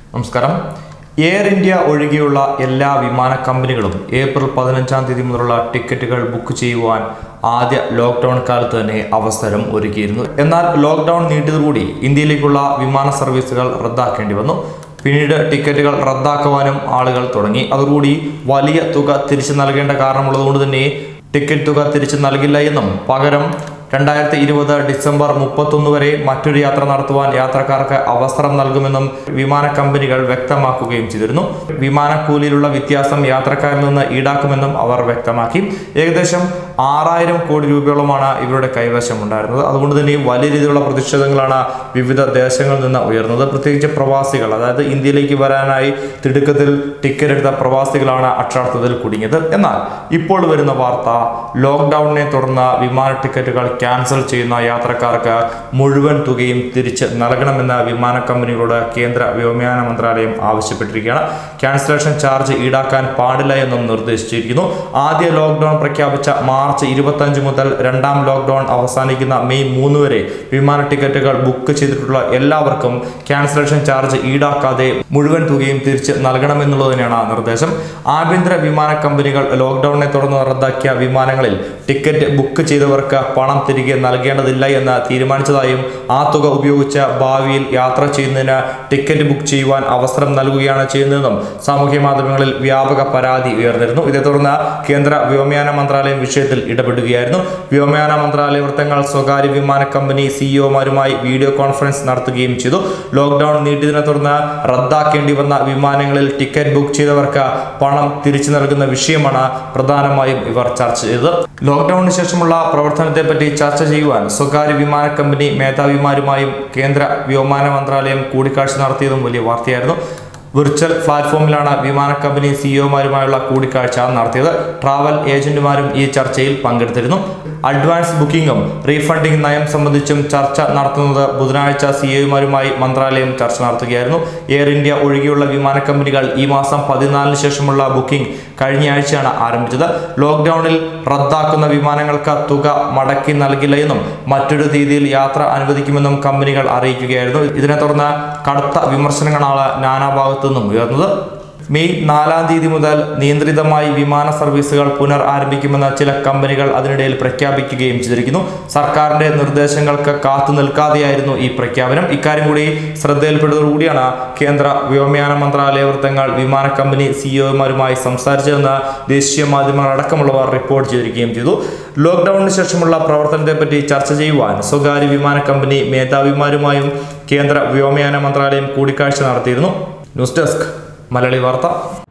നമസ്കാരം air India ഒഴികെയുള്ള എല്ലാ വിമാന കമ്പനികളും ഏപ്രിൽ പതിനഞ്ചാം തീയതി മുതലുള്ള ടിക്കറ്റുകൾ ബുക്ക് ചെയ്യുവാൻ ആദ്യ ലോക്ക്ഡൌൺ കാലത്ത് തന്നെ അവസരം ഒരുക്കിയിരുന്നു എന്നാൽ ലോക്ക്ഡൌൺ നീട്ടിയതോടുകൂടി ഇന്ത്യയിലേക്കുള്ള വിമാന സർവീസുകൾ റദ്ദാക്കേണ്ടി വന്നു പിന്നീട് ടിക്കറ്റുകൾ റദ്ദാക്കുവാനും ആളുകൾ തുടങ്ങി അതോടുകൂടി വലിയ തുക തിരിച്ചു നൽകേണ്ട കാരണമുള്ളതുകൊണ്ട് തന്നെ ടിക്കറ്റ് തുക തിരിച്ചു നൽകില്ല എന്നും പകരം രണ്ടായിരത്തി ഇരുപത് ഡിസംബർ മുപ്പത്തൊന്ന് വരെ മറ്റൊരു യാത്ര നടത്തുവാൻ യാത്രക്കാർക്ക് അവസരം നൽകുമെന്നും വിമാന കമ്പനികൾ വ്യക്തമാക്കുകയും ചെയ്തിരുന്നു വിമാനക്കൂലിയിലുള്ള വ്യത്യാസം യാത്രക്കാരിൽ നിന്ന് ഈടാക്കുമെന്നും അവർ വ്യക്തമാക്കി ഏകദേശം ആറായിരം കോടി രൂപയോളമാണ് ഇവരുടെ കൈവശം ഉണ്ടായിരുന്നത് അതുകൊണ്ട് തന്നെ വലിയ രീതിയിലുള്ള പ്രതിഷേധങ്ങളാണ് വിവിധ ദേശങ്ങളിൽ നിന്ന് ഉയർന്നത് പ്രത്യേകിച്ച് പ്രവാസികൾ അതായത് ഇന്ത്യയിലേക്ക് വരാനായി തിടുക്കത്തിൽ ടിക്കറ്റ് എടുത്ത പ്രവാസികളാണ് അക്ഷരാർത്ഥത്തിൽ കുടുങ്ങിയത് എന്നാൽ ഇപ്പോൾ വരുന്ന വാർത്ത ലോക്ക്ഡൌണിനെ തുടർന്ന് വിമാന ടിക്കറ്റുകൾ ക്യാൻസൽ ചെയ്യുന്ന യാത്രക്കാർക്ക് മുഴുവൻ തുകയും തിരിച്ച് നൽകണമെന്ന് വിമാന കമ്പനികളോട് കേന്ദ്ര വ്യോമയാന മന്ത്രാലയം ആവശ്യപ്പെട്ടിരിക്കുകയാണ് ക്യാൻസലേഷൻ ചാർജ് ഈടാക്കാൻ പാടില്ല എന്നും നിർദ്ദേശിച്ചിരിക്കുന്നു ആദ്യ ലോക്ക്ഡൌൺ പ്രഖ്യാപിച്ച മാർച്ച് ഇരുപത്തഞ്ച് മുതൽ രണ്ടാം ലോക്ക്ഡൌൺ അവസാനിക്കുന്ന മെയ് മൂന്ന് വരെ വിമാന ടിക്കറ്റുകൾ ബുക്ക് ചെയ്തിട്ടുള്ള എല്ലാവർക്കും ക്യാൻസലേഷൻ ചാർജ് ഈടാക്കാതെ മുഴുവൻ തുകയും തിരിച്ച് നൽകണമെന്നുള്ളത് തന്നെയാണ് നിർദ്ദേശം ആഭ്യന്തര വിമാന കമ്പനികൾ ലോക്ക്ഡൌണിനെ തുടർന്ന് റദ്ദാക്കിയ വിമാനങ്ങളിൽ ടിക്കറ്റ് ബുക്ക് ചെയ്തവർക്ക് പണം തിരികെ നൽകേണ്ടതില്ല എന്ന് തീരുമാനിച്ചതായും ആ തുക ഉപയോഗിച്ച് ഭാവിയിൽ യാത്ര ചെയ്യുന്നതിന് ടിക്കറ്റ് ബുക്ക് ചെയ്യുവാൻ അവസരം നൽകുകയാണ് ചെയ്യുന്നതെന്നും സാമൂഹ്യ മാധ്യമങ്ങളിൽ വ്യാപക പരാതി ഉയർന്നിരുന്നു ഇതേ തുടർന്ന് കേന്ദ്ര വ്യോമയാന മന്ത്രാലയം വിഷയത്തിൽ ഇടപെടുകയായിരുന്നു വ്യോമയാന മന്ത്രാലയ വൃത്തങ്ങൾ സ്വകാര്യ വിമാന കമ്പനി സിഇഒമാരുമായി വീഡിയോ കോൺഫറൻസ് നടത്തുകയും ചെയ്തു ലോക്ക്ഡൌൺ നീട്ടിയതിനെ തുടർന്ന് റദ്ദാക്കേണ്ടി വന്ന വിമാനങ്ങളിൽ ടിക്കറ്റ് ബുക്ക് ചെയ്തവർക്ക് പണം തിരിച്ചു നൽകുന്ന വിഷയമാണ് പ്രധാനമായും ഇവർ ചർച്ച ചെയ്തത് ലോക്ക്ഡൌണിന് ശേഷമുള്ള പ്രവർത്തനത്തെ പറ്റി ചർച്ച ചെയ്യുവാൻ സ്വകാര്യ വിമാന കമ്പനി മേധാവിമാരുമായും കേന്ദ്ര വ്യോമയാന മന്ത്രാലയം കൂടിക്കാഴ്ച നടത്തിയതും വലിയ വാർത്തയായിരുന്നു വിർച്വൽ പ്ലാറ്റ്ഫോമിലാണ് വിമാന കമ്പനി സിഇഒമാരുമായുള്ള കൂടിക്കാഴ്ച നടത്തിയത് ട്രാവൽ ഏജന്റുമാരും ഈ ചർച്ചയിൽ പങ്കെടുത്തിരുന്നു അഡ്വാൻസ് ബുക്കിംഗും റീഫണ്ടിംഗ് നയം സംബന്ധിച്ചും ചർച്ച നടത്തുന്നത് ബുധനാഴ്ച സിഇഒമാരുമായി മന്ത്രാലയം ചർച്ച നടത്തുകയായിരുന്നു എയർ ഇന്ത്യ ഒഴികെയുള്ള വിമാന കമ്പനികൾ ഈ മാസം പതിനാലിന് ശേഷമുള്ള ബുക്കിംഗ് കഴിഞ്ഞ ആഴ്ചയാണ് ആരംഭിച്ചത് ലോക്ക്ഡൌണിൽ റദ്ദാക്കുന്ന വിമാനങ്ങൾക്ക് തുക മടക്കി നൽകില്ല എന്നും മറ്റൊരു രീതിയിൽ യാത്ര അനുവദിക്കുമെന്നും കമ്പനികൾ അറിയിക്കുകയായിരുന്നു ഇതിനെ തുടർന്ന് കടുത്ത വിമർശനങ്ങളാണ് നാനാഭാഗത്തു നിന്നും ഉയർന്നത് മെയ് നാലാം തീയതി മുതൽ നിയന്ത്രിതമായി വിമാന സർവീസുകൾ പുനർ ആരംഭിക്കുമെന്ന് ചില കമ്പനികൾ അതിനിടയിൽ പ്രഖ്യാപിക്കുകയും ചെയ്തിരിക്കുന്നു സർക്കാരിന്റെ നിർദ്ദേശങ്ങൾക്ക് കാത്തു നിൽക്കാതെയായിരുന്നു ഈ പ്രഖ്യാപനം ഇക്കാര്യം കൂടി ശ്രദ്ധയിൽപ്പെട്ടതോടുകൂടിയാണ് കേന്ദ്ര വ്യോമയാന മന്ത്രാലയ വൃത്തങ്ങൾ വിമാന കമ്പനി സിഇഒമാരുമായി സംസാരിച്ചതെന്ന് ദേശീയ മാധ്യമങ്ങൾ അടക്കമുള്ളവർ റിപ്പോർട്ട് ചെയ്തിരിക്കുകയും ചെയ്തു ലോക്ക്ഡൌണിന് ശേഷമുള്ള പ്രവർത്തനത്തെപ്പറ്റി ചർച്ച ചെയ്യുവാൻ സ്വകാര്യ വിമാന കമ്പനി മേധാവിമാരുമായും കേന്ദ്ര വ്യോമയാന മന്ത്രാലയം കൂടിക്കാഴ്ച നടത്തിയിരുന്നു ന്യൂസ് ഡെസ്ക് മലയാളി വാർത്ത